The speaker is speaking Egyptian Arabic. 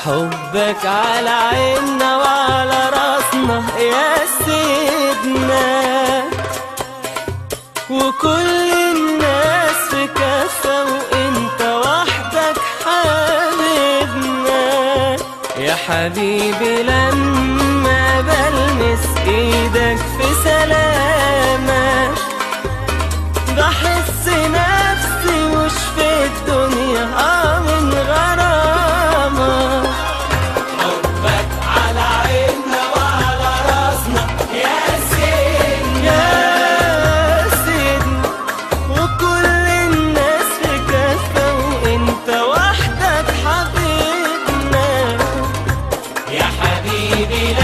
حبك على عيننا وعلى راسنا يا سيدنا وكل الناس في كفة وانت وحدك حبيبنا يا حبيبي لما بلمس ايدك في سلامك بحس نفسي مش في الدنيا اه من غرامك حبك على عيننا وعلى راسنا يا سيدنا يا سيدنا وكل الناس في كفة وانت وحدك حبيبنا يا حبيبي